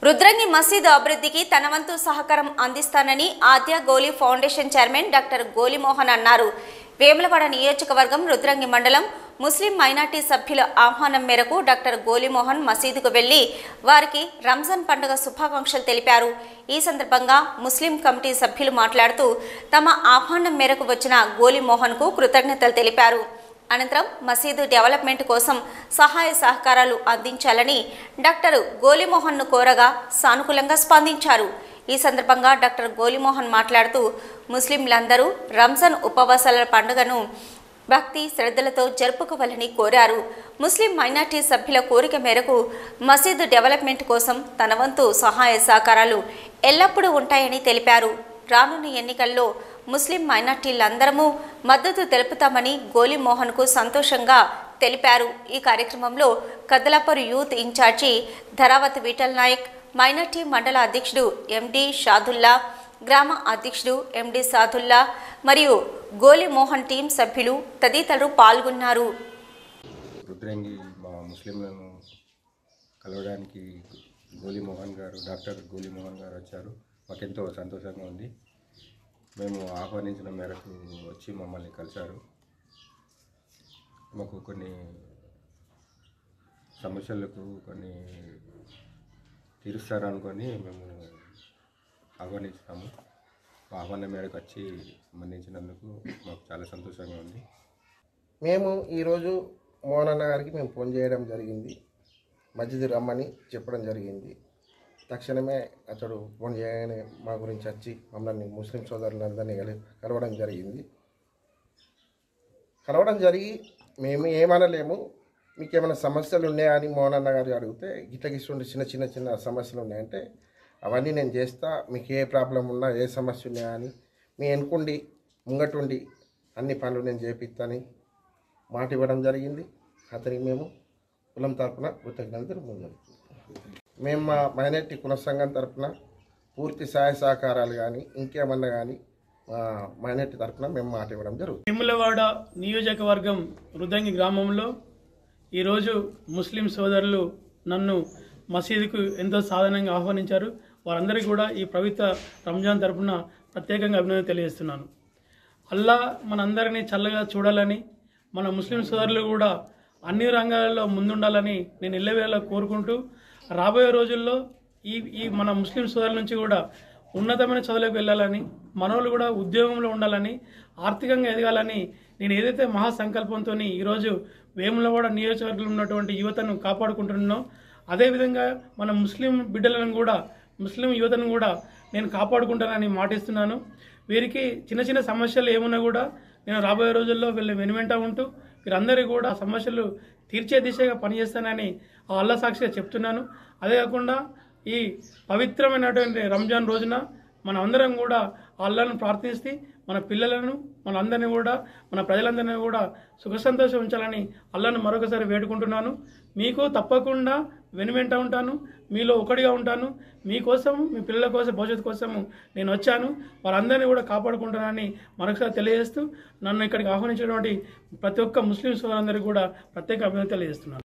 రుద్రంగి మసీదు అభివృద్ధికి తన వంతు సహకారం అందిస్తానని ఆద్య గోలీ ఫౌండేషన్ చైర్మన్ డాక్టర్ గోలిమోహన్ అన్నారు వేములవాడ నియోజకవర్గం రుద్రంగి మండలం ముస్లిం మైనార్టీ సభ్యుల ఆహ్వానం మేరకు డాక్టర్ గోలిమోహన్ మసీదుకు వెళ్లి వారికి రంజాన్ పండుగ శుభాకాంక్షలు తెలిపారు ఈ సందర్భంగా ముస్లిం కమిటీ సభ్యులు మాట్లాడుతూ తమ ఆహ్వానం మేరకు వచ్చిన గోలిమోహన్కు కృతజ్ఞతలు తెలిపారు అనంతరం మసీదు డెవలప్మెంట్ కోసం సహాయ సహకారాలు అందించాలని డాక్టర్ గోలిమోహన్ను కోరగా సానుకూలంగా స్పందించారు ఈ సందర్భంగా డాక్టర్ గోలిమోహన్ మాట్లాడుతూ ముస్లింలందరూ రంజాన్ ఉపవాసాల పండుగను భక్తి శ్రద్ధలతో జరుపుకోవాలని కోరారు ముస్లిం మైనార్టీ సభ్యుల కోరిక మేరకు మసీదు డెవలప్మెంట్ కోసం తన వంతు సహాయ సహకారాలు ఎల్లప్పుడూ ఉంటాయని తెలిపారు రానున్న ఎన్నికల్లో ముస్లిం మైనార్టీలందరము మద్దతు తెలుపుతామని గోలిమోహన్కు సంతోషంగా తెలిపారు ఈ కార్యక్రమంలో Kadalapur youth incharge Dharavath Vittal Naik minority మండల అధ్యక్షుడు ఎండి షాదుల్లా గ్రామ అధ్యక్షుడు ఎండి సాదుల్లా మరియు గోలిమోహన్ టీం సభ్యులు తదితరులు పాల్గొన్నారు రుద్రంగి మా ముస్లింలను కలవడానికి గోలీ మోహన్ గారు డాక్టర్ గోలీ మోహన్ గారు వచ్చారు మాకెంతో సంతోషంగా ఉంది మేము ఆహ్వానించిన మేరకు వచ్చి మమ్మల్ని కలిశారు మాకు కొన్ని సమస్యలకు కొన్ని తీరుస్తారనుకొని మేము ఆహ్వానించాము మా ఆహ్వానం మేరకు వచ్చి స్పందించినందుకు మాకు చాలా సంతోషంగా ఉంది మేము ఈరోజు మోహన్ అన్న గారికి మేము ఫోన్ చేయడం జరిగింది మస్జిద్ రమ్మని చెప్పడం జరిగింది తక్షణమే అతడు ఫోన్ చేయగానే మా గురించి వచ్చి మమ్మల్ని ముస్లిం సోదరులందరినీ కలి కలవడం జరిగింది కలవడం జరిగి మేము ఏమనలేము మీకు ఏమైనా సమస్యలు ఉన్నాయా అని మోహన్ అన్న గారు అడిగితే గిట్ల గిట్ల చిన్న చిన్న చిన్న సమస్యలు ఉన్నాయంటే అవన్నీ నేను చేస్తా మీకు ఏ ప్రాబ్లం ఉన్నా ఏ సమస్య ఉన్నాయా అని మీ వెనుకుండి ముంగటుండి అన్ని పనులు నేను చేపిస్తాని మాట ఇవ్వడం జరిగింది అతనికి మేము కులం తరపున కృతజ్ఞతలు తెలుపడం జరుగుతుంది మేము మా మైనార్టీ కుల సంఘం తరపున పూర్తి సహాయ సహకారాలు కానీ ఇంకేమన్నా కానీ మా మైనార్టీ తరపున మేము మాట ఇవ్వడం జరుగుతుంది వేములవాడ నియోజకవర్గం రుదంగి గ్రామంలో ఈరోజు ముస్లిం సోదరులు నన్ను మసీదుకు ఎంతో సాధారణంగా ఆహ్వానించారు వారందరికీ కూడా ఈ పవిత్ర రంజాన్ తరపున ప్రత్యేకంగా అభినందన తెలియజేస్తున్నాను అల్లా మనందరినీ చల్లగా చూడాలని మన ముస్లిం సోదరులు కూడా అన్ని రంగాలలో ముందుండాలని నేను ఎల్లవేళ కోరుకుంటూ రాబోయే రోజుల్లో ఈ ఈ మన ముస్లిం సోదరుల నుంచి కూడా ఉన్నతమైన చదువులకు వెళ్ళాలని మనోళ్ళు కూడా ఉద్యోగంలో ఉండాలని ఆర్థికంగా ఎదగాలని నేను ఏదైతే మహాసంకల్పంతో ఈరోజు వేములవాడ నియోజకవర్గంలో ఉన్నటువంటి యువతను కాపాడుకుంటున్నానో అదేవిధంగా మన ముస్లిం బిడ్డలను కూడా ముస్లిం యువతను కూడా నేను కాపాడుకుంటానని మాటిస్తున్నాను వీరికి చిన్న చిన్న సమస్యలు ఏమున్నా కూడా నేను రాబోయే రోజుల్లో వీళ్ళ వెనువెంట ఉంటూ వీరందరికీ కూడా ఆ సమస్యలు తీర్చే దిశగా పనిచేస్తానని ఆ అల్లా సాక్షిగా చెప్తున్నాను అదే కాకుండా ఈ పవిత్రమైనటువంటి రంజాన్ రోజున మన అందరం కూడా ఆ అల్లాను ప్రార్థిస్తే మన పిల్లలను మనందరినీ కూడా మన ప్రజలందరినీ కూడా సుఖ సంతోషం ఉంచాలని అల్లాను మరొకసారి వేడుకుంటున్నాను మీకు తప్పకుండా వెనువెంట ఉంటాను మీలో ఒకటిగా ఉంటాను మీకోసం మీ పిల్లల కోసం భవిష్యత్తు కోసము నేను వచ్చాను వారందరినీ కూడా కాపాడుకుంటానని మరొకసారి తెలియజేస్తూ నన్ను ఇక్కడికి ఆహ్వానించినటువంటి ప్రతి ఒక్క ముస్లిం సోదరులందరికీ కూడా ప్రత్యేక అభినందన తెలియజేస్తున్నాను